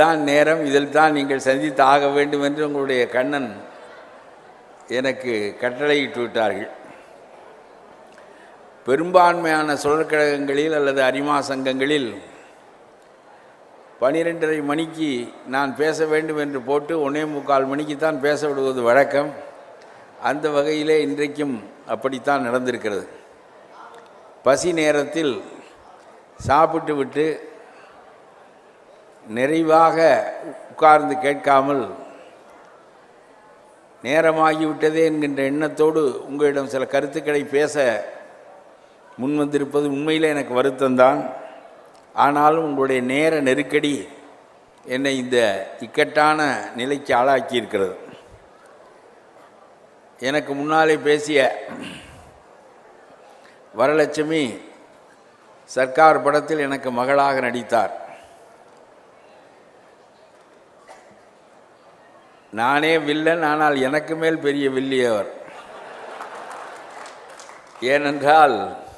இதுதான் நேரம் இதில் தான் நீங்கள் சந்தித்து ஆக வேண்டும் என்று உங்களுடைய கண்ணன் எனக்கு கட்டளையிட்டு விட்டார்கள் பெரும்பான்மையான சுழற்கழகங்களில் அல்லது அரிமா சங்கங்களில் பனிரெண்டரை மணிக்கு நான் பேச வேண்டும் என்று போட்டு ஒன்றே முக்கால் மணிக்கு தான் பேச விடுவது வழக்கம் அந்த வகையிலே இன்றைக்கும் அப்படித்தான் நடந்திருக்கிறது பசி நேரத்தில் சாப்பிட்டு விட்டு நிறைவாக உட்கார்ந்து கேட்காமல் நேரமாகிவிட்டதே என்கின்ற எண்ணத்தோடு உங்களிடம் சில கருத்துக்களை பேச முன்வந்திருப்பது உண்மையில் எனக்கு வருத்தம்தான் ஆனாலும் உங்களுடைய நேர நெருக்கடி என்னை இந்த இக்கட்டான நிலைக்கு ஆளாக்கி இருக்கிறது எனக்கு முன்னாலே பேசிய வரலட்சுமி சர்க்கார் படத்தில் எனக்கு மகளாக நடித்தார் நானே வில்லன் ஆனால் எனக்கு மேல் பெரிய வில்லியவர் ஏனென்றால்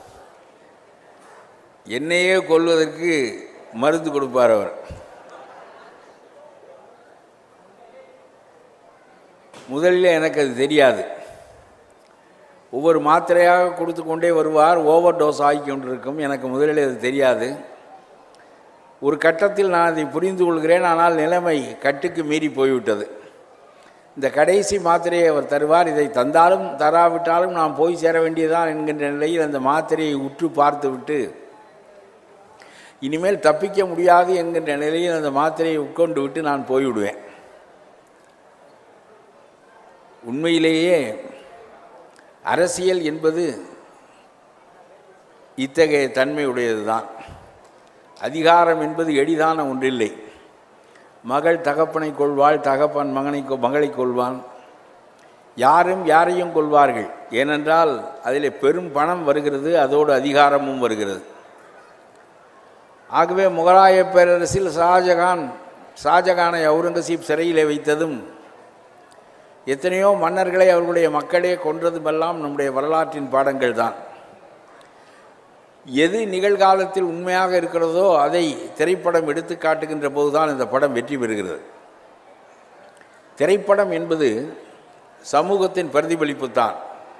என்னையே கொல்வதற்கு மருந்து கொடுப்பார் அவர் முதலில் எனக்கு அது தெரியாது ஒவ்வொரு மாத்திரையாக கொடுத்து கொண்டே வருவார் ஓவர் டோஸ் ஆகி கொண்டிருக்கும் எனக்கு முதலில் அது தெரியாது ஒரு கட்டத்தில் நான் அதை புரிந்து கொள்கிறேன் ஆனால் நிலைமை கட்டுக்கு மீறி போய்விட்டது இந்த கடைசி மாத்திரையை அவர் தருவார் இதை தந்தாலும் தராவிட்டாலும் நாம் போய் சேர வேண்டியதான் என்கின்ற நிலையில் அந்த மாத்திரையை உற்று பார்த்து விட்டு இனிமேல் தப்பிக்க முடியாது என்கின்ற நிலையில் அந்த மாத்திரையை உட்கொண்டு விட்டு நான் போய்விடுவேன் உண்மையிலேயே அரசியல் என்பது இத்தகைய தன்மை உடையது தான் அதிகாரம் என்பது எளிதான ஒன்றில்லை மகள் தகப்பனை கொள்வாள் தகப்பன் மகனை கொ- மகளை கொள்வான் யாரும் யாரையும் கொள்வார்கள் ஏனென்றால் அதில் பெரும் பணம் வருகிறது அதோடு அதிகாரமும் வருகிறது ஆகவே முகலாய பேரரசில் ஷாஜகான் ஷாஜகானை அவுரங்கசீப் சிறையிலே வைத்ததும் எத்தனையோ மன்னர்களை அவர்களுடைய மக்களே கொன்றதுமெல்லாம் நம்முடைய வரலாற்றின் பாடங்கள் தான் எது நிகழ்காலத்தில் உண்மையாக இருக்கிறதோ அதை திரைப்படம் எடுத்து காட்டுகின்ற போதுதான் இந்த படம் வெற்றி பெறுகிறது திரைப்படம் என்பது சமூகத்தின் பிரதிபலிப்பு தான்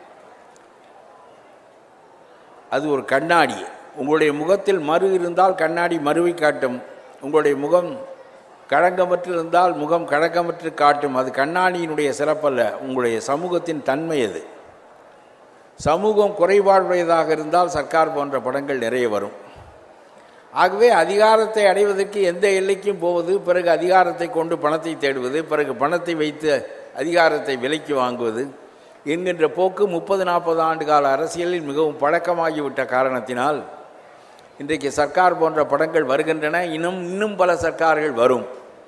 அது ஒரு கண்ணாடி உங்களுடைய முகத்தில் மறு இருந்தால் கண்ணாடி மறுவை காட்டும் உங்களுடைய முகம் கழங்கமற்று இருந்தால் முகம் கழங்கமற்று காட்டும் அது கண்ணாடியினுடைய சிறப்பல்ல உங்களுடைய சமூகத்தின் தன்மை அது சமூகம் குறைபாடுடையதாக இருந்தால் சர்க்கார் போன்ற படங்கள் நிறைய வரும் ஆகவே அதிகாரத்தை அடைவதற்கு எந்த எல்லைக்கும் போவது பிறகு அதிகாரத்தை கொண்டு பணத்தை தேடுவது பிறகு பணத்தை வைத்து அதிகாரத்தை விலைக்கு வாங்குவது என்கின்ற போக்கு முப்பது நாற்பது ஆண்டு கால அரசியலில் மிகவும் பழக்கமாகிவிட்ட காரணத்தினால் இன்றைக்கு சர்க்கார் போன்ற படங்கள் வருகின்றன இன்னும் இன்னும் பல சர்க்கார்கள் வரும்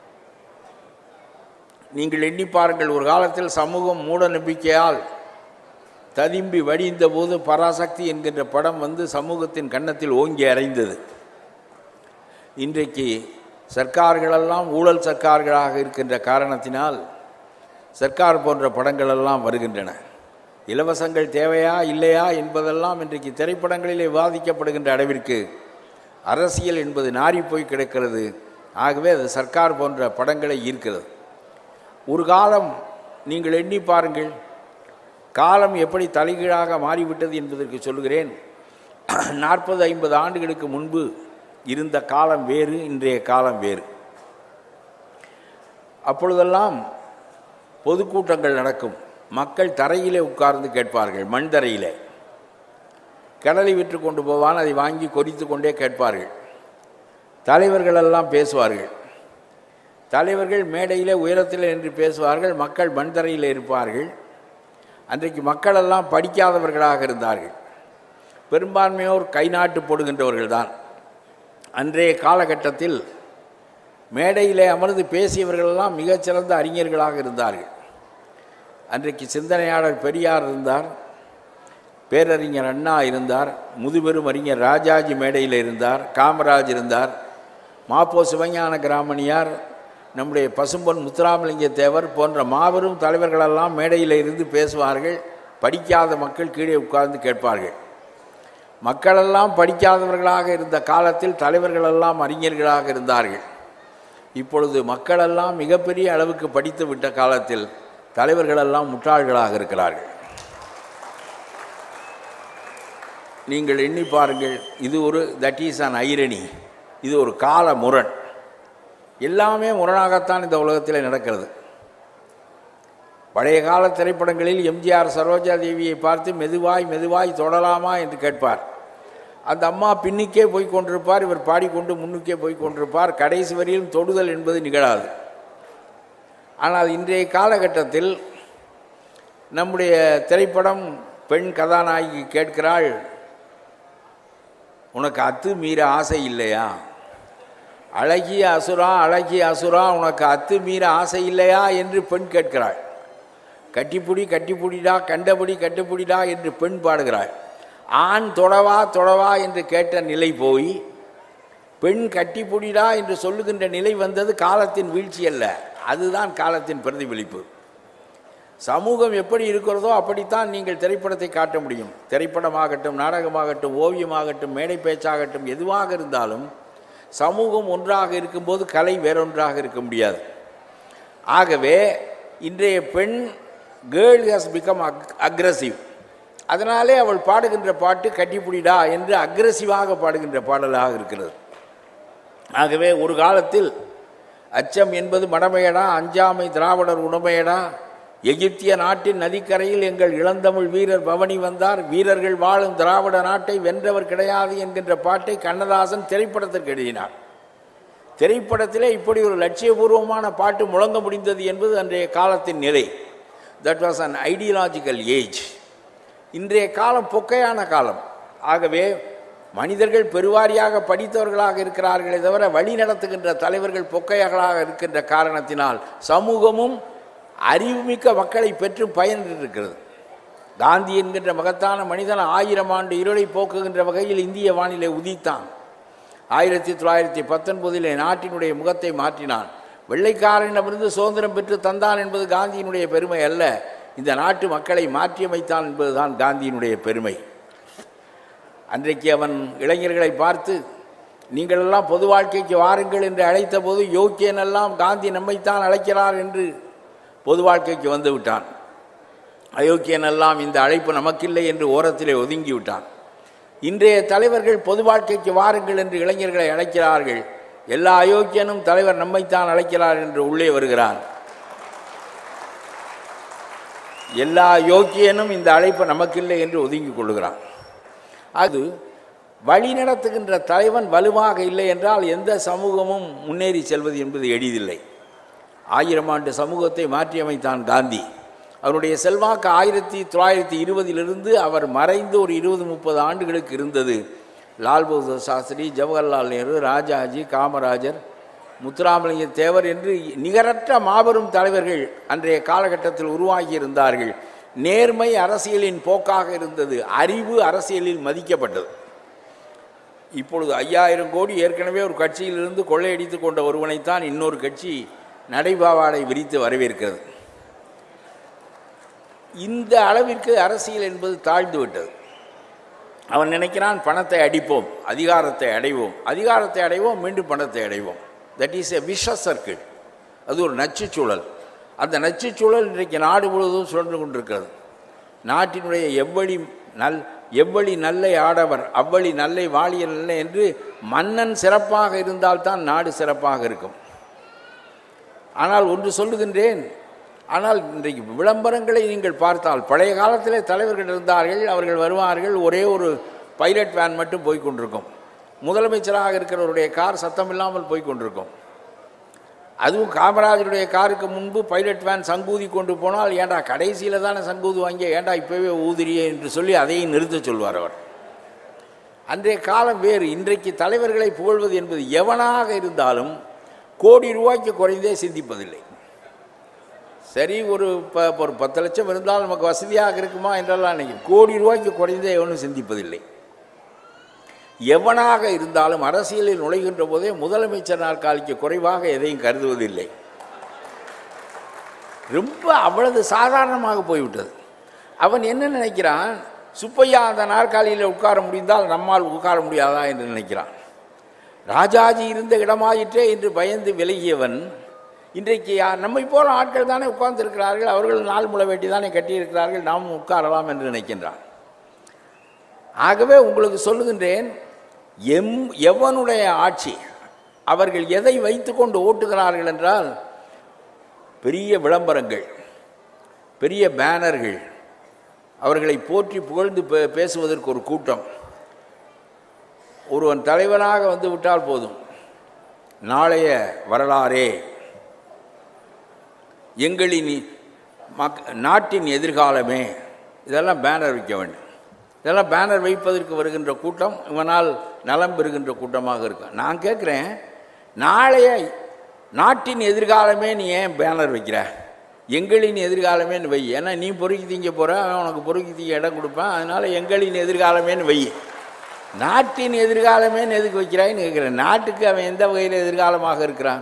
நீங்கள் எண்ணி பாருங்கள் ஒரு காலத்தில் சமூகம் மூட நம்பிக்கையால் ததும்பி வடிந்த போது பராசக்தி என்கின்ற படம் வந்து சமூகத்தின் கன்னத்தில் ஓங்கி அறைந்தது இன்றைக்கு சர்க்கார்களெல்லாம் ஊழல் சர்க்கார்களாக இருக்கின்ற காரணத்தினால் சர்க்கார் போன்ற படங்களெல்லாம் வருகின்றன இலவசங்கள் தேவையா இல்லையா என்பதெல்லாம் இன்றைக்கு திரைப்படங்களிலே விவாதிக்கப்படுகின்ற அளவிற்கு அரசியல் என்பது நாறி போய் கிடக்கிறது ஆகவே அது சர்க்கார் போன்ற படங்களை ஈர்க்கிறது ஒரு காலம் நீங்கள் எண்ணி பாருங்கள் காலம் எப்படி தலைகீழாக மாறிவிட்டது என்பதற்கு சொல்கிறேன் நாற்பது ஐம்பது ஆண்டுகளுக்கு முன்பு இருந்த காலம் வேறு இன்றைய காலம் வேறு அப்பொழுதெல்லாம் பொதுக்கூட்டங்கள் நடக்கும் மக்கள் தரையிலே உட்கார்ந்து கேட்பார்கள் மண் தரையிலே கடலை விற்று கொண்டு போவான் அதை வாங்கி கொதித்து கொண்டே கேட்பார்கள் தலைவர்களெல்லாம் பேசுவார்கள் தலைவர்கள் மேடையிலே உயரத்தில் என்று பேசுவார்கள் மக்கள் மண் தரையில் இருப்பார்கள் அன்றைக்கு மக்களெல்லாம் படிக்காதவர்களாக இருந்தார்கள் பெரும்பான்மையோர் கை நாட்டு போடுகின்றவர்கள் தான் அன்றைய காலகட்டத்தில் மேடையிலே அமர்ந்து பேசியவர்களெல்லாம் மிகச்சிறந்த அறிஞர்களாக இருந்தார்கள் அன்றைக்கு சிந்தனையாளர் பெரியார் இருந்தார் பேரறிஞர் அண்ணா இருந்தார் முதுபெரும் அறிஞர் ராஜாஜி மேடையில் இருந்தார் காமராஜ் இருந்தார் மாப்போ சிவஞான கிராமணியார் நம்முடைய பசும்பொன் முத்துராமலிங்க தேவர் போன்ற மாபெரும் தலைவர்களெல்லாம் மேடையில் இருந்து பேசுவார்கள் படிக்காத மக்கள் கீழே உட்கார்ந்து கேட்பார்கள் மக்களெல்லாம் படிக்காதவர்களாக இருந்த காலத்தில் தலைவர்களெல்லாம் அறிஞர்களாக இருந்தார்கள் இப்பொழுது மக்களெல்லாம் மிகப்பெரிய அளவுக்கு படித்து விட்ட காலத்தில் தலைவர்களெல்லாம் முட்டாள்களாக இருக்கிறார்கள் நீங்கள் எண்ணி பாருங்கள் இது ஒரு தட் இஸ் அன் ஐரணி இது ஒரு கால முரண் எல்லாமே முரணாகத்தான் இந்த உலகத்தில் நடக்கிறது பழைய கால திரைப்படங்களில் எம்ஜிஆர் சரோஜா தேவியை பார்த்து மெதுவாய் மெதுவாய் தொடலாமா என்று கேட்பார் அந்த அம்மா பின்னுக்கே போய் கொண்டிருப்பார் இவர் பாடிக்கொண்டு முன்னுக்கே போய் கொண்டிருப்பார் கடைசி வரையிலும் தொடுதல் என்பது நிகழாது ஆனால் இன்றைய காலகட்டத்தில் நம்முடைய திரைப்படம் பெண் கதாநாயகி கேட்கிறாள் உனக்கு அத்து மீற ஆசை இல்லையா அழகிய அசுரா அழகிய அசுரா உனக்கு அத்து மீற ஆசை இல்லையா என்று பெண் கேட்கிறாள் கட்டிப்புடி கட்டிப்புடிடா கண்டபடி கட்டுப்புடிடா என்று பெண் பாடுகிறாள் ஆண் தொடவா தொடவா என்று கேட்ட நிலை போய் பெண் கட்டிப்புடிடா என்று சொல்லுகின்ற நிலை வந்தது காலத்தின் வீழ்ச்சி அல்ல அதுதான் காலத்தின் பிரதிபலிப்பு சமூகம் எப்படி இருக்கிறதோ அப்படித்தான் நீங்கள் திரைப்படத்தை காட்ட முடியும் திரைப்படமாகட்டும் நாடகமாகட்டும் ஓவியமாகட்டும் மேடை பேச்சாகட்டும் எதுவாக இருந்தாலும் சமூகம் ஒன்றாக இருக்கும்போது கலை வேறொன்றாக இருக்க முடியாது ஆகவே இன்றைய பெண் கேர்ள் ஹஸ் பிகம் அக் அக்ரஸிவ் அதனாலே அவள் பாடுகின்ற பாட்டு கட்டிப்புடிடா என்று அக்ரஸிவாக பாடுகின்ற பாடலாக இருக்கிறது ஆகவே ஒரு காலத்தில் அச்சம் என்பது மடமையடா அஞ்சாமை திராவிடர் உடமையடா எகிப்திய நாட்டின் நதிக்கரையில் எங்கள் இளந்தமிழ் வீரர் பவனி வந்தார் வீரர்கள் வாழும் திராவிட நாட்டை வென்றவர் கிடையாது என்கின்ற பாட்டை கண்ணதாசன் திரைப்படத்திற்கு எழுதினார் திரைப்படத்திலே இப்படி ஒரு லட்சியபூர்வமான பாட்டு முழங்க முடிந்தது என்பது அன்றைய காலத்தின் நிலை that was an ideological age இன்றைய காலம் பொக்கையான காலம் ஆகவே மனிதர்கள் பெருவாரியாக படித்தவர்களாக இருக்கிறார்களே தவிர வழி நடத்துகின்ற தலைவர்கள் பொக்கையர்களாக இருக்கின்ற காரணத்தினால் சமூகமும் அறிவுமிக்க மக்களை பெற்று பயனிருக்கிறது காந்தி என்கின்ற மகத்தான மனிதன் ஆயிரம் ஆண்டு இருளை போக்குகின்ற வகையில் இந்திய வானிலை உதித்தான் ஆயிரத்தி தொள்ளாயிரத்தி பத்தொன்பதிலே நாட்டினுடைய முகத்தை மாற்றினான் வெள்ளைக்காரனிடமிருந்து சுதந்திரம் பெற்று தந்தான் என்பது காந்தியினுடைய பெருமை அல்ல இந்த நாட்டு மக்களை மாற்றியமைத்தான் என்பதுதான் காந்தியினுடைய பெருமை அன்றைக்கு அவன் இளைஞர்களை பார்த்து நீங்களெல்லாம் பொது வாழ்க்கைக்கு வாருங்கள் என்று அழைத்த போது யோக்கியனெல்லாம் காந்தி நம்மைத்தான் அழைக்கிறார் என்று பொது வாழ்க்கைக்கு வந்து விட்டான் அயோக்கியனெல்லாம் இந்த அழைப்பு நமக்கில்லை என்று ஓரத்திலே ஒதுங்கி விட்டான் இன்றைய தலைவர்கள் பொது வாழ்க்கைக்கு வாருங்கள் என்று இளைஞர்களை அழைக்கிறார்கள் எல்லா அயோக்கியனும் தலைவர் நம்மைத்தான் அழைக்கிறார் என்று உள்ளே வருகிறான் எல்லா யோக்கியனும் இந்த அழைப்பு நமக்கில்லை என்று ஒதுங்கிக் கொள்கிறான் அது வழி நடத்துகின்ற தலைவன் வலுவாக இல்லை என்றால் எந்த சமூகமும் முன்னேறி செல்வது என்பது எளிதில்லை ஆயிரம் ஆண்டு சமூகத்தை மாற்றியமைத்தான் காந்தி அவருடைய செல்வாக்கு ஆயிரத்தி தொள்ளாயிரத்தி இருபதிலிருந்து அவர் மறைந்து ஒரு இருபது முப்பது ஆண்டுகளுக்கு இருந்தது லால் பகதூர் சாஸ்திரி ஜவஹர்லால் நேரு ராஜாஜி காமராஜர் முத்துராமலிங்க தேவர் என்று நிகரற்ற மாபெரும் தலைவர்கள் அன்றைய காலகட்டத்தில் உருவாகி இருந்தார்கள் நேர்மை அரசியலின் போக்காக இருந்தது அறிவு அரசியலில் மதிக்கப்பட்டது இப்பொழுது ஐயாயிரம் கோடி ஏற்கனவே ஒரு கட்சியிலிருந்து கொள்ளையடித்து கொண்ட ஒருவனைத்தான் இன்னொரு கட்சி நடைபாவாடை விரித்து வரவேற்கிறது இந்த அளவிற்கு அரசியல் என்பது தாழ்ந்து விட்டது அவன் நினைக்கிறான் பணத்தை அடிப்போம் அதிகாரத்தை அடைவோம் அதிகாரத்தை அடைவோம் மீண்டும் பணத்தை அடைவோம் தட் இஸ் எ விஷ சர்க்கிள் அது ஒரு நச்சுச்சூழல் அந்த நச்சுச்சூழல் இன்றைக்கு நாடு முழுவதும் சுழன்று கொண்டிருக்கிறது நாட்டினுடைய எவ்வழி நல் எவ்வழி நல்லை ஆடவர் அவ்வழி நல்லை வாழிய நல்ல என்று மன்னன் சிறப்பாக இருந்தால்தான் நாடு சிறப்பாக இருக்கும் ஆனால் ஒன்று சொல்லுகின்றேன் ஆனால் இன்றைக்கு விளம்பரங்களை நீங்கள் பார்த்தால் பழைய காலத்திலே தலைவர்கள் இருந்தார்கள் அவர்கள் வருவார்கள் ஒரே ஒரு பைலட் வேன் மட்டும் போய் கொண்டிருக்கும் முதலமைச்சராக இருக்கிறவருடைய கார் சத்தம் இல்லாமல் போய் கொண்டிருக்கும் அதுவும் காமராஜருடைய காருக்கு முன்பு பைலட் வேன் சங்கூதி கொண்டு போனால் ஏண்டா கடைசியில் தானே சங்கூதி வாங்கிய ஏண்டா இப்போவே ஊதிரியே என்று சொல்லி அதையும் நிறுத்த சொல்வார் அவர் அன்றைய காலம் வேறு இன்றைக்கு தலைவர்களை புகழ்வது என்பது எவனாக இருந்தாலும் கோடி ரூபாய்க்கு குறைந்தே சிந்திப்பதில்லை சரி ஒரு ப ஒரு பத்து லட்சம் இருந்தால் நமக்கு வசதியாக இருக்குமா என்றெல்லாம் நினைக்கும் கோடி ரூபாய்க்கு குறைந்தே எவனும் சிந்திப்பதில்லை எவனாக இருந்தாலும் அரசியலில் நுழைகின்ற போதே முதலமைச்சர் நாற்காலிக்கு குறைவாக எதையும் கருதுவதில்லை ரொம்ப அவ்வளவு சாதாரணமாக போய்விட்டது அவன் என்ன நினைக்கிறான் சுப்பையா அந்த நாற்காலியில் உட்கார முடிந்தால் நம்மால் உட்கார முடியாதா என்று நினைக்கிறான் ராஜாஜி இருந்த இடமாயிற்றே என்று பயந்து விலகியவன் இன்றைக்கு யார் நம்மை போல ஆட்கள் தானே உட்கார்ந்திருக்கிறார்கள் அவர்கள் நாள் முளை வேட்டி தானே கட்டியிருக்கிறார்கள் நாம் உட்காரலாம் என்று நினைக்கின்றான் ஆகவே உங்களுக்கு சொல்லுகின்றேன் எம் எவனுடைய ஆட்சி அவர்கள் எதை வைத்துக்கொண்டு ஓட்டுகிறார்கள் என்றால் பெரிய விளம்பரங்கள் பெரிய பேனர்கள் அவர்களை போற்றி புகழ்ந்து பே- பேசுவதற்கு ஒரு கூட்டம் ஒருவன் தலைவனாக வந்து விட்டால் போதும் நாளைய வரலாறே எங்களின் மக் நாட்டின் எதிர்காலமே இதெல்லாம் பேனர் வைக்க வேண்டும் இதெல்லாம் பேனர் வைப்பதற்கு வருகின்ற கூட்டம் இவனால் நலம் பெறுகின்ற கூட்டமாக இருக்கும் நான் கேட்குறேன் நாளைய நாட்டின் எதிர்காலமே நீ ஏன் பேனர் வைக்கிற எங்களின் எதிர்காலமேன்னு வை ஏன்னா நீ பொறுக்கி திங்க போகிற அவன் உனக்கு பொறுக்கி திங்க இடம் கொடுப்பான் அதனால் எங்களின் எதிர்காலமேன்னு வை நாட்டின் எதிர்காலமேன்னு எதுக்கு வைக்கிறாய்ன்னு கேட்குறேன் நாட்டுக்கு அவன் எந்த வகையில் எதிர்காலமாக இருக்கிறான்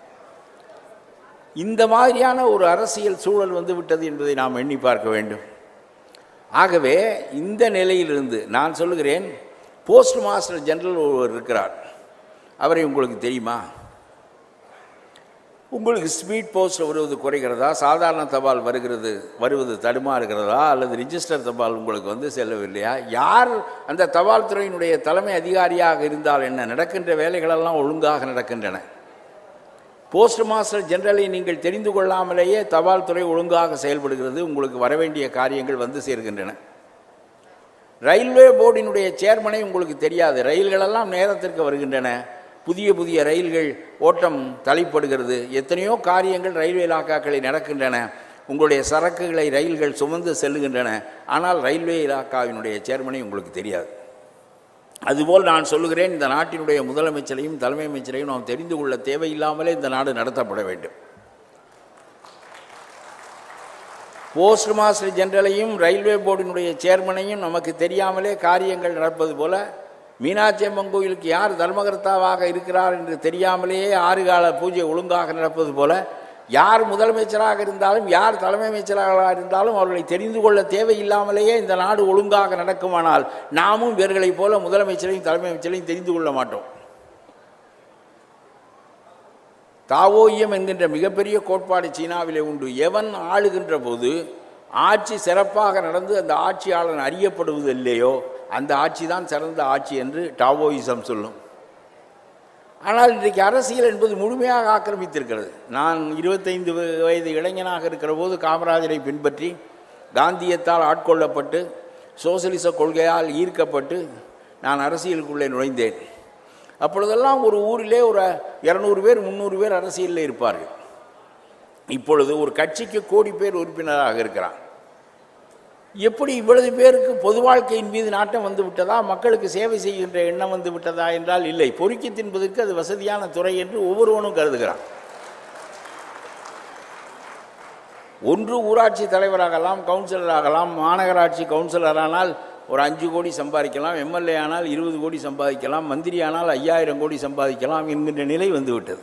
இந்த மாதிரியான ஒரு அரசியல் சூழல் வந்து விட்டது என்பதை நாம் எண்ணி பார்க்க வேண்டும் ஆகவே இந்த நிலையிலிருந்து நான் சொல்லுகிறேன் போஸ்ட் மாஸ்டர் ஜெனரல் ஒருவர் இருக்கிறார் அவரை உங்களுக்கு தெரியுமா உங்களுக்கு ஸ்பீட் போஸ்ட் வருவது குறைகிறதா சாதாரண தபால் வருகிறது வருவது தடுமாறுகிறதா அல்லது ரிஜிஸ்டர் தபால் உங்களுக்கு வந்து செல்லவில்லையா யார் அந்த தபால் துறையினுடைய தலைமை அதிகாரியாக இருந்தால் என்ன நடக்கின்ற வேலைகளெல்லாம் ஒழுங்காக நடக்கின்றன போஸ்ட் மாஸ்டர் ஜெனரலை நீங்கள் தெரிந்து கொள்ளாமலேயே தபால் துறை ஒழுங்காக செயல்படுகிறது உங்களுக்கு வரவேண்டிய காரியங்கள் வந்து சேர்கின்றன ரயில்வே போர்டினுடைய சேர்மனை உங்களுக்கு தெரியாது ரயில்களெல்லாம் நேரத்திற்கு வருகின்றன புதிய புதிய ரயில்கள் ஓட்டம் தலைப்படுகிறது எத்தனையோ காரியங்கள் ரயில்வே இலாக்காக்களில் நடக்கின்றன உங்களுடைய சரக்குகளை ரயில்கள் சுமந்து செல்லுகின்றன ஆனால் ரயில்வே இலாக்காவினுடைய சேர்மனை உங்களுக்கு தெரியாது அதுபோல் நான் சொல்லுகிறேன் இந்த நாட்டினுடைய முதலமைச்சரையும் தலைமை அமைச்சரையும் நாம் தெரிந்து கொள்ள தேவையில்லாமலே இந்த நாடு நடத்தப்பட வேண்டும் போஸ்ட் மாஸ்டர் ஜெனரலையும் ரயில்வே போர்டினுடைய சேர்மனையும் நமக்கு தெரியாமலே காரியங்கள் நடப்பது போல மீனாட்சி அம்மன் கோயிலுக்கு யார் தர்மகர்த்தாவாக இருக்கிறார் என்று தெரியாமலேயே ஆறு கால பூஜை ஒழுங்காக நடப்பது போல யார் முதலமைச்சராக இருந்தாலும் யார் தலைமை அமைச்சராக இருந்தாலும் அவர்களை தெரிந்து கொள்ள தேவையில்லாமலேயே இந்த நாடு ஒழுங்காக நடக்குமானால் நாமும் இவர்களைப் போல முதலமைச்சரையும் தலைமை அமைச்சரையும் தெரிந்து கொள்ள மாட்டோம் தாவோயியம் என்கின்ற மிகப்பெரிய கோட்பாடு சீனாவிலே உண்டு எவன் ஆளுகின்ற போது ஆட்சி சிறப்பாக நடந்து அந்த ஆட்சியாளன் அறியப்படுவது இல்லையோ அந்த ஆட்சி தான் சிறந்த ஆட்சி என்று டாவோயிசம் சொல்லும் ஆனால் இன்றைக்கு அரசியல் என்பது முழுமையாக ஆக்கிரமித்திருக்கிறது நான் இருபத்தைந்து வயது இளைஞனாக இருக்கிற போது காமராஜரை பின்பற்றி காந்தியத்தால் ஆட்கொள்ளப்பட்டு சோசலிச கொள்கையால் ஈர்க்கப்பட்டு நான் அரசியலுக்குள்ளே நுழைந்தேன் அப்பொழுதெல்லாம் ஒரு ஊரிலே ஒரு இரநூறு பேர் முந்நூறு பேர் அரசியலில் இருப்பார்கள் இப்பொழுது ஒரு கட்சிக்கு கோடி பேர் உறுப்பினராக இருக்கிறான் எப்படி இவ்வளவு பேருக்கு பொது வாழ்க்கையின் மீது நாட்டம் வந்து விட்டதா மக்களுக்கு சேவை செய்கின்ற எண்ணம் வந்து விட்டதா என்றால் இல்லை பொறுக்கி தின்பதற்கு அது வசதியான துறை என்று ஒவ்வொருவனும் கருதுகிறான் ஒன்று ஊராட்சி தலைவராகலாம் கவுன்சிலர் ஆகலாம் மாநகராட்சி கவுன்சிலர் ஆனால் ஒரு அஞ்சு கோடி சம்பாதிக்கலாம் எம்எல்ஏ ஆனால் இருபது கோடி சம்பாதிக்கலாம் மந்திரி ஆனால் ஐயாயிரம் கோடி சம்பாதிக்கலாம் என்கின்ற நிலை வந்துவிட்டது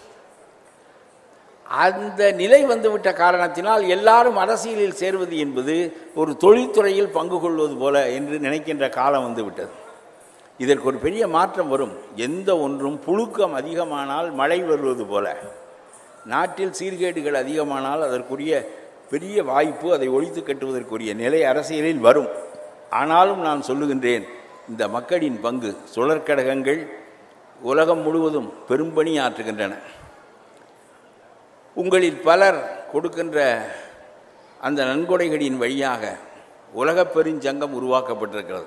அந்த நிலை வந்துவிட்ட காரணத்தினால் எல்லாரும் அரசியலில் சேர்வது என்பது ஒரு தொழில்துறையில் பங்கு கொள்வது போல என்று நினைக்கின்ற காலம் வந்துவிட்டது இதற்கு ஒரு பெரிய மாற்றம் வரும் எந்த ஒன்றும் புழுக்கம் அதிகமானால் மழை வருவது போல நாட்டில் சீர்கேடுகள் அதிகமானால் அதற்குரிய பெரிய வாய்ப்பு அதை ஒழித்து கட்டுவதற்குரிய நிலை அரசியலில் வரும் ஆனாலும் நான் சொல்லுகின்றேன் இந்த மக்களின் பங்கு சுழற்கடகங்கள் உலகம் முழுவதும் பெரும்பணி ஆற்றுகின்றன உங்களில் பலர் கொடுக்கின்ற அந்த நன்கொடைகளின் வழியாக உலகப் பெருஞ்சங்கம் உருவாக்கப்பட்டிருக்கிறது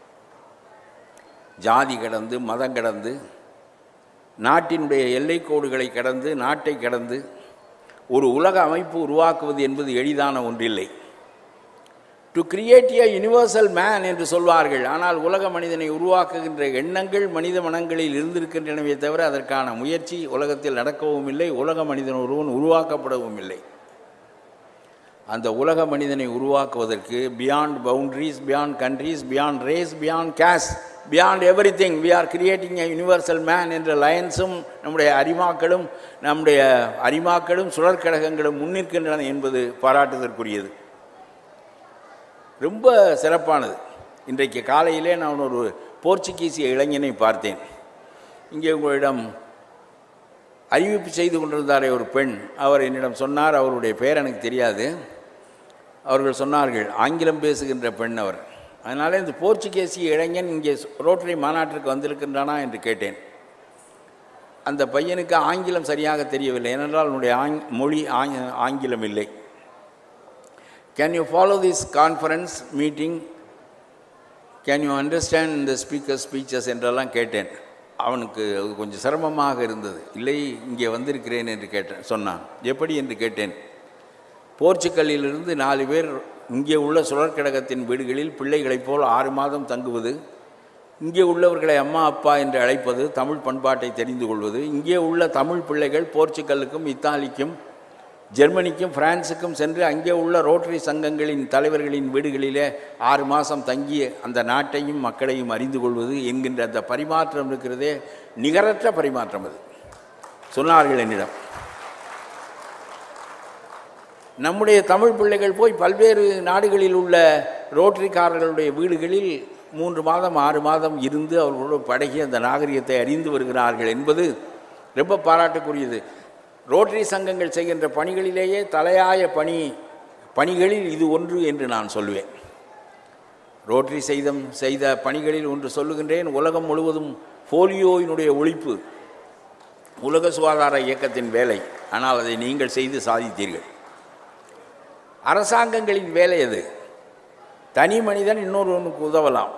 ஜாதி கடந்து மதம் கடந்து நாட்டினுடைய எல்லைக்கோடுகளை கடந்து நாட்டை கடந்து ஒரு உலக அமைப்பு உருவாக்குவது என்பது எளிதான ஒன்றில்லை to create a universal man என்று சொல்வார்கள் ஆனால் உலக மனிதனை உருவாக்குகின்ற எண்ணங்கள் மனித மனங்களில் இருந்திருக்கின்றனவே தவிர அதற்கான முயற்சி உலகத்தில் நடக்கவும் இல்லை உலக மனிதன் ஒருவன் உருவாக்கப்படவும் இல்லை அந்த உலக மனிதனை உருவாக்குவதற்கு beyond boundaries beyond countries beyond race beyond caste beyond everything we are creating a universal man என்ற லயன்ஸும் நம்முடைய அரிமாக்களும் நம்முடைய அரிமாக்களும் சுழற்கழகங்களும் முன்னிற்கின்றன என்பது பாராட்டுதற்குரியது ரொம்ப சிறப்பானது இன்றைக்கு காலையிலே நான் ஒரு போர்ச்சுகீசிய இளைஞனை பார்த்தேன் இங்கே உங்களிடம் அறிவிப்பு செய்து கொண்டிருந்தாரே ஒரு பெண் அவர் என்னிடம் சொன்னார் அவருடைய பெயர் எனக்கு தெரியாது அவர்கள் சொன்னார்கள் ஆங்கிலம் பேசுகின்ற பெண் அவர் அதனால இந்த போர்ச்சுகேசிய இளைஞன் இங்கே ரோட்டரி மாநாட்டிற்கு வந்திருக்கின்றானா என்று கேட்டேன் அந்த பையனுக்கு ஆங்கிலம் சரியாக தெரியவில்லை ஏனென்றால் அவனுடைய ஆங் மொழி ஆங்- ஆங்கிலம் இல்லை can you follow this conference meeting can you understand இந்த ஸ்பீக்கர் ஸ்பீச்சஸ் என்றெல்லாம் கேட்டேன் அவனுக்கு அது கொஞ்சம் சிரமமாக இருந்தது இல்லை இங்கே வந்திருக்கிறேன் என்று கேட்டேன் சொன்னான் எப்படி என்று கேட்டேன் போர்ச்சுகல்லிலிருந்து நாலு பேர் இங்கே உள்ள சுழற்கடகத்தின் வீடுகளில் பிள்ளைகளைப் போல் ஆறு மாதம் தங்குவது இங்கே உள்ளவர்களை அம்மா அப்பா என்று அழைப்பது தமிழ் பண்பாட்டை தெரிந்து கொள்வது இங்கே உள்ள தமிழ் பிள்ளைகள் போர்ச்சுகலுக்கும் இத்தாலிக்கும் ஜெர்மனிக்கும் பிரான்சுக்கும் சென்று அங்கே உள்ள ரோட்டரி சங்கங்களின் தலைவர்களின் வீடுகளிலே ஆறு மாதம் தங்கி அந்த நாட்டையும் மக்களையும் அறிந்து கொள்வது என்கின்ற அந்த பரிமாற்றம் இருக்கிறதே நிகரற்ற பரிமாற்றம் அது சொன்னார்கள் என்னிடம் நம்முடைய தமிழ் பிள்ளைகள் போய் பல்வேறு நாடுகளில் உள்ள ரோட்டரிக்காரர்களுடைய வீடுகளில் மூன்று மாதம் ஆறு மாதம் இருந்து அவர்களோடு பழகி அந்த நாகரிகத்தை அறிந்து வருகிறார்கள் என்பது ரொம்ப பாராட்டுக்குரியது ரோட்டரி சங்கங்கள் செய்கின்ற பணிகளிலேயே தலையாய பணி பணிகளில் இது ஒன்று என்று நான் சொல்வேன் ரோட்டரி செய்த செய்த பணிகளில் ஒன்று சொல்லுகின்றேன் உலகம் முழுவதும் போலியோயினுடைய ஒழிப்பு உலக சுகாதார இயக்கத்தின் வேலை ஆனால் அதை நீங்கள் செய்து சாதித்தீர்கள் அரசாங்கங்களின் வேலை அது தனி மனிதன் இன்னொருவனுக்கு உதவலாம்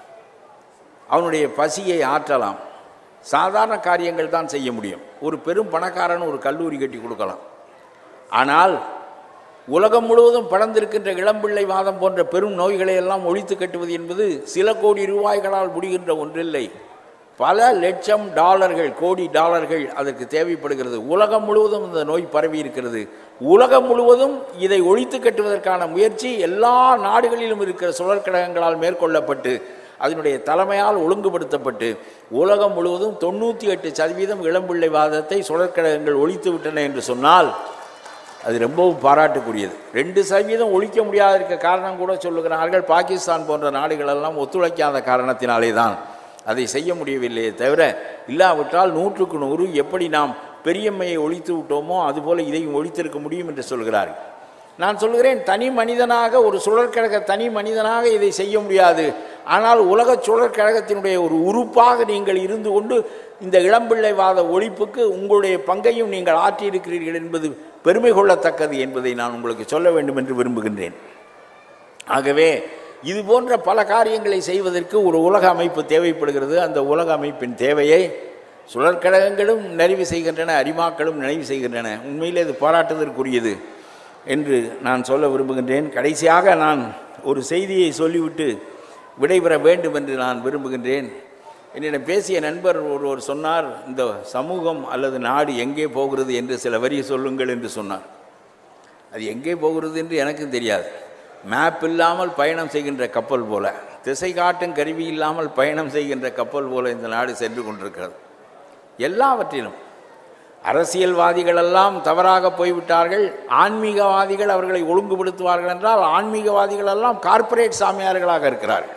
அவனுடைய பசியை ஆற்றலாம் சாதாரண காரியங்கள் தான் செய்ய முடியும் ஒரு பெரும் பணக்காரன் ஒரு கல்லூரி கட்டி கொடுக்கலாம் ஆனால் உலகம் முழுவதும் படர்ந்திருக்கின்ற இளம்பிள்ளை வாதம் போன்ற பெரும் நோய்களை எல்லாம் ஒழித்து கட்டுவது என்பது சில கோடி ரூபாய்களால் முடிகின்ற ஒன்றில்லை பல லட்சம் டாலர்கள் கோடி டாலர்கள் அதற்கு தேவைப்படுகிறது உலகம் முழுவதும் இந்த நோய் பரவி இருக்கிறது உலகம் முழுவதும் இதை ஒழித்து கட்டுவதற்கான முயற்சி எல்லா நாடுகளிலும் இருக்கிற சுழற்கழகங்களால் மேற்கொள்ளப்பட்டு அதனுடைய தலைமையால் ஒழுங்குபடுத்தப்பட்டு உலகம் முழுவதும் தொண்ணூற்றி எட்டு சதவீதம் இளம்பிள்ளை வாதத்தை சுழற்கழகங்கள் ஒழித்து விட்டன என்று சொன்னால் அது ரொம்பவும் பாராட்டுக்குரியது ரெண்டு சதவீதம் ஒழிக்க முடியாத இருக்க காரணம் கூட சொல்லுகிறார்கள் பாகிஸ்தான் போன்ற நாடுகளெல்லாம் ஒத்துழைக்காத காரணத்தினாலே தான் அதை செய்ய முடியவில்லையே தவிர இல்லாவிட்டால் நூற்றுக்கு நூறு எப்படி நாம் பெரியம்மையை ஒழித்து விட்டோமோ அதுபோல இதையும் ஒழித்திருக்க முடியும் என்று சொல்கிறார்கள் நான் சொல்கிறேன் தனி மனிதனாக ஒரு சுழற்கழக தனி மனிதனாக இதை செய்ய முடியாது ஆனால் உலக சுழற்கழகத்தினுடைய ஒரு உறுப்பாக நீங்கள் இருந்து கொண்டு இந்த இளம்பிள்ளைவாத ஒழிப்புக்கு உங்களுடைய பங்கையும் நீங்கள் ஆற்றியிருக்கிறீர்கள் என்பது பெருமை கொள்ளத்தக்கது என்பதை நான் உங்களுக்கு சொல்ல வேண்டும் என்று விரும்புகின்றேன் ஆகவே இது போன்ற பல காரியங்களை செய்வதற்கு ஒரு உலக அமைப்பு தேவைப்படுகிறது அந்த உலக அமைப்பின் தேவையை சுழற்கழகங்களும் நிறைவு செய்கின்றன அரிமாக்களும் நிறைவு செய்கின்றன உண்மையிலே இது பாராட்டுதற்குரியது என்று நான் சொல்ல விரும்புகின்றேன் கடைசியாக நான் ஒரு செய்தியை சொல்லிவிட்டு விடைபெற வேண்டும் என்று நான் விரும்புகின்றேன் என்னிடம் பேசிய நண்பர் ஒருவர் சொன்னார் இந்த சமூகம் அல்லது நாடு எங்கே போகிறது என்று சில வரி சொல்லுங்கள் என்று சொன்னார் அது எங்கே போகிறது என்று எனக்கும் தெரியாது மேப் இல்லாமல் பயணம் செய்கின்ற கப்பல் போல திசை காட்டும் கருவி இல்லாமல் பயணம் செய்கின்ற கப்பல் போல இந்த நாடு சென்று கொண்டிருக்கிறது எல்லாவற்றிலும் அரசியல்வாதிகளெல்லாம் தவறாக போய்விட்டார்கள் ஆன்மீகவாதிகள் அவர்களை ஒழுங்குபடுத்துவார்கள் என்றால் ஆன்மீகவாதிகள் எல்லாம் கார்ப்பரேட் சாமியார்களாக இருக்கிறார்கள்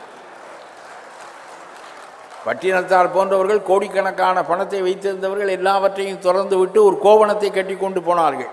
பட்டினத்தார் போன்றவர்கள் கோடிக்கணக்கான பணத்தை வைத்திருந்தவர்கள் எல்லாவற்றையும் திறந்து விட்டு ஒரு கோவணத்தை கட்டி கொண்டு போனார்கள்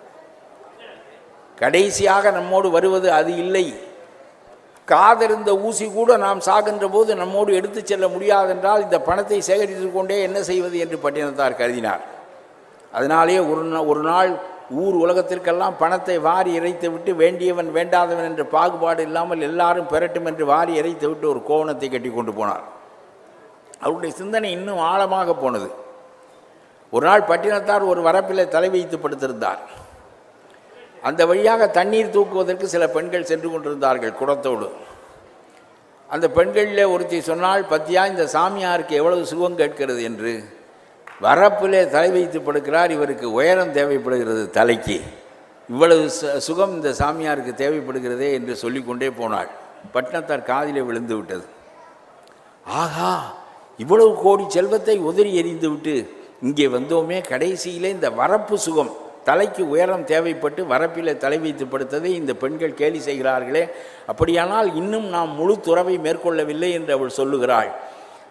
கடைசியாக நம்மோடு வருவது அது இல்லை காதிருந்த ஊசி கூட நாம் சாகின்ற போது நம்மோடு எடுத்துச் செல்ல முடியாதென்றால் இந்த பணத்தை சேகரித்து கொண்டே என்ன செய்வது என்று பட்டினத்தார் கருதினார் அதனாலேயே ஒரு நா- ஒரு நாள் ஊர் உலகத்திற்கெல்லாம் பணத்தை வாரி இறைத்து விட்டு வேண்டியவன் வேண்டாதவன் என்ற பாகுபாடு இல்லாமல் எல்லாரும் பெறட்டும் என்று வாரி இறைத்து விட்டு ஒரு கோவணத்தை கட்டி கொண்டு போனார் அவருடைய சிந்தனை இன்னும் ஆழமாக போனது ஒரு நாள் பட்டினத்தார் ஒரு வரப்பிலே தலை வைத்து படுத்திருந்தார் அந்த வழியாக தண்ணீர் தூக்குவதற்கு சில பெண்கள் சென்று கொண்டிருந்தார்கள் குடத்தோடு அந்த பெண்களில் ஒருத்தி சொன்னால் பத்தியா இந்த சாமியாருக்கு எவ்வளவு சுகம் கேட்கிறது என்று வரப்பிலே தலை வைத்து படுக்கிறார் இவருக்கு உயரம் தேவைப்படுகிறது தலைக்கு இவ்வளவு சு- சுகம் இந்த சாமியாருக்கு தேவைப்படுகிறதே என்று சொல்லிக்கொண்டே போனாள் பட்டினத்தார் காதிலே விழுந்து விட்டது ஆகா இவ்வளவு கோடி செல்வத்தை உதறி எறிந்து விட்டு இங்கே வந்தோமே கடைசியிலே இந்த வரப்பு சுகம் தலைக்கு உயரம் தேவைப்பட்டு வரப்பிலே தலை வைத்து படுத்ததை இந்த பெண்கள் கேலி செய்கிறார்களே அப்படியானால் இன்னும் நாம் முழு துறவை மேற்கொள்ளவில்லை என்று அவள் சொல்லுகிறாள்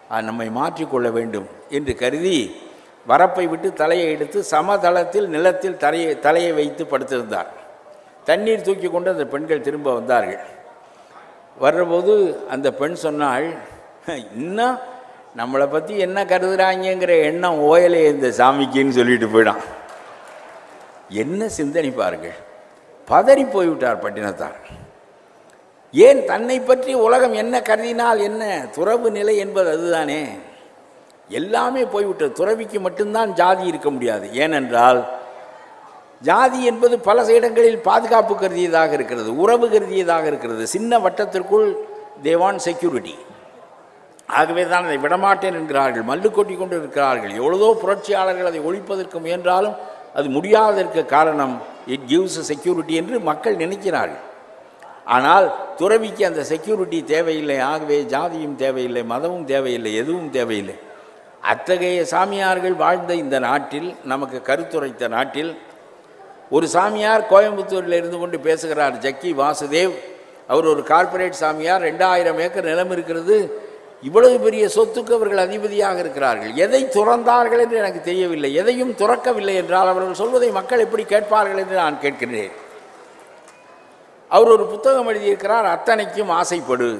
அது நம்மை மாற்றிக்கொள்ள வேண்டும் என்று கருதி வரப்பை விட்டு தலையை எடுத்து சமதளத்தில் நிலத்தில் தலையை தலையை வைத்து படுத்திருந்தார் தண்ணீர் தூக்கி கொண்டு அந்த பெண்கள் திரும்ப வந்தார்கள் வர்றபோது அந்த பெண் சொன்னாள் இன்னும் நம்மளை பற்றி என்ன கருதுறாங்கங்கிற எண்ணம் ஓயலே இந்த சாமிக்குன்னு சொல்லிட்டு போயிடான் என்ன சிந்தனை பாருங்கள் பதறி போய்விட்டார் பட்டினத்தார் ஏன் தன்னை பற்றி உலகம் என்ன கருதினால் என்ன துறவு நிலை என்பது அதுதானே எல்லாமே போய்விட்டது துறவிக்கு மட்டும்தான் ஜாதி இருக்க முடியாது ஏனென்றால் ஜாதி என்பது பல இடங்களில் பாதுகாப்பு கருதியதாக இருக்கிறது உறவு கருதியதாக இருக்கிறது சின்ன வட்டத்திற்குள் தேவான் செக்யூரிட்டி ஆகவே தான் அதை விடமாட்டேன் என்கிறார்கள் மல்லு கொட்டி கொண்டு இருக்கிறார்கள் எவ்வளவோ புரட்சியாளர்கள் அதை ஒழிப்பதற்கு முயன்றாலும் அது முடியாததற்கு காரணம் இட் கிவ்ஸ் செக்யூரிட்டி என்று மக்கள் நினைக்கிறார்கள் ஆனால் துறவிக்கு அந்த செக்யூரிட்டி தேவையில்லை ஆகவே ஜாதியும் தேவையில்லை மதமும் தேவையில்லை எதுவும் தேவையில்லை அத்தகைய சாமியார்கள் வாழ்ந்த இந்த நாட்டில் நமக்கு கருத்துரைத்த நாட்டில் ஒரு சாமியார் கோயம்புத்தூரில் இருந்து கொண்டு பேசுகிறார் ஜக்கி வாசுதேவ் அவர் ஒரு கார்ப்பரேட் சாமியார் ரெண்டாயிரம் ஏக்கர் நிலம் இருக்கிறது இவ்வளவு பெரிய சொத்துக்கு அவர்கள் அதிபதியாக இருக்கிறார்கள் எதை துறந்தார்கள் என்று எனக்கு தெரியவில்லை எதையும் துறக்கவில்லை என்றால் அவர்கள் சொல்வதை மக்கள் எப்படி கேட்பார்கள் என்று நான் கேட்கிறேன் அவர் ஒரு புத்தகம் எழுதியிருக்கிறார் அத்தனைக்கும் ஆசைப்படு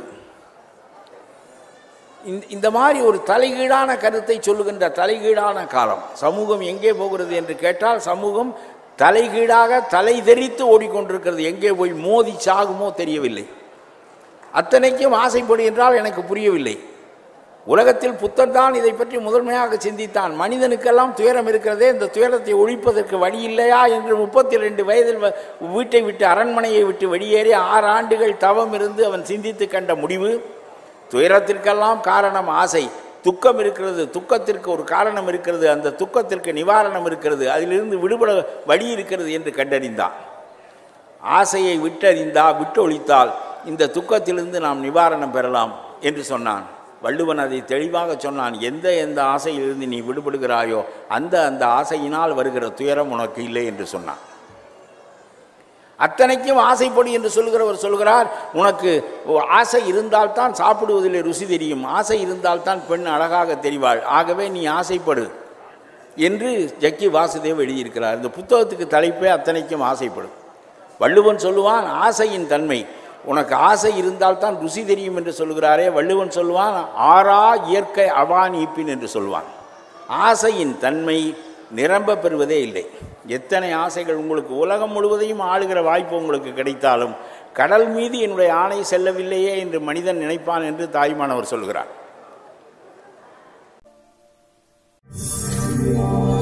இந்த மாதிரி ஒரு தலைகீழான கருத்தை சொல்லுகின்ற தலைகீழான காலம் சமூகம் எங்கே போகிறது என்று கேட்டால் சமூகம் தலைகீழாக தலை தெரித்து ஓடிக்கொண்டிருக்கிறது எங்கே போய் மோதி சாகுமோ தெரியவில்லை அத்தனைக்கும் ஆசைப்படு என்றால் எனக்கு புரியவில்லை உலகத்தில் புத்தர் தான் இதை பற்றி முதன்மையாக சிந்தித்தான் மனிதனுக்கெல்லாம் துயரம் இருக்கிறதே இந்த துயரத்தை ஒழிப்பதற்கு வழி இல்லையா என்று முப்பத்தி ரெண்டு வயதில் வீட்டை விட்டு அரண்மனையை விட்டு வெளியேறி ஆறு ஆண்டுகள் தவம் இருந்து அவன் சிந்தித்து கண்ட முடிவு துயரத்திற்கெல்லாம் காரணம் ஆசை துக்கம் இருக்கிறது துக்கத்திற்கு ஒரு காரணம் இருக்கிறது அந்த துக்கத்திற்கு நிவாரணம் இருக்கிறது அதிலிருந்து விடுபட வழி இருக்கிறது என்று கண்டறிந்தான் ஆசையை விட்டறிந்தா விட்டு ஒழித்தால் இந்த துக்கத்திலிருந்து நாம் நிவாரணம் பெறலாம் என்று சொன்னான் வள்ளுவன் அதை தெளிவாக சொன்னான் எந்த எந்த ஆசையிலிருந்து நீ விடுபடுகிறாயோ அந்த அந்த ஆசையினால் வருகிற துயரம் உனக்கு இல்லை என்று சொன்னான் அத்தனைக்கும் ஆசைப்படு என்று சொல்கிறவர் சொல்கிறார் உனக்கு ஆசை இருந்தால்தான் சாப்பிடுவதில் ருசி தெரியும் ஆசை இருந்தால்தான் பெண் அழகாக தெரிவாள் ஆகவே நீ ஆசைப்படு என்று ஜக்கி வாசுதேவ் எழுதியிருக்கிறார் இந்த புத்தகத்துக்கு தலைப்பே அத்தனைக்கும் ஆசைப்படும் வள்ளுவன் சொல்லுவான் ஆசையின் தன்மை உனக்கு ஆசை இருந்தால்தான் ருசி தெரியும் என்று சொல்கிறாரே வள்ளுவன் சொல்லுவான் ஆறா இயற்கை அவான் ஈப்பின் என்று சொல்வான் ஆசையின் தன்மை நிரம்ப பெறுவதே இல்லை எத்தனை ஆசைகள் உங்களுக்கு உலகம் முழுவதையும் ஆளுகிற வாய்ப்பு உங்களுக்கு கிடைத்தாலும் கடல் மீது என்னுடைய ஆணை செல்லவில்லையே என்று மனிதன் நினைப்பான் என்று தாய்மானவர் சொல்கிறார்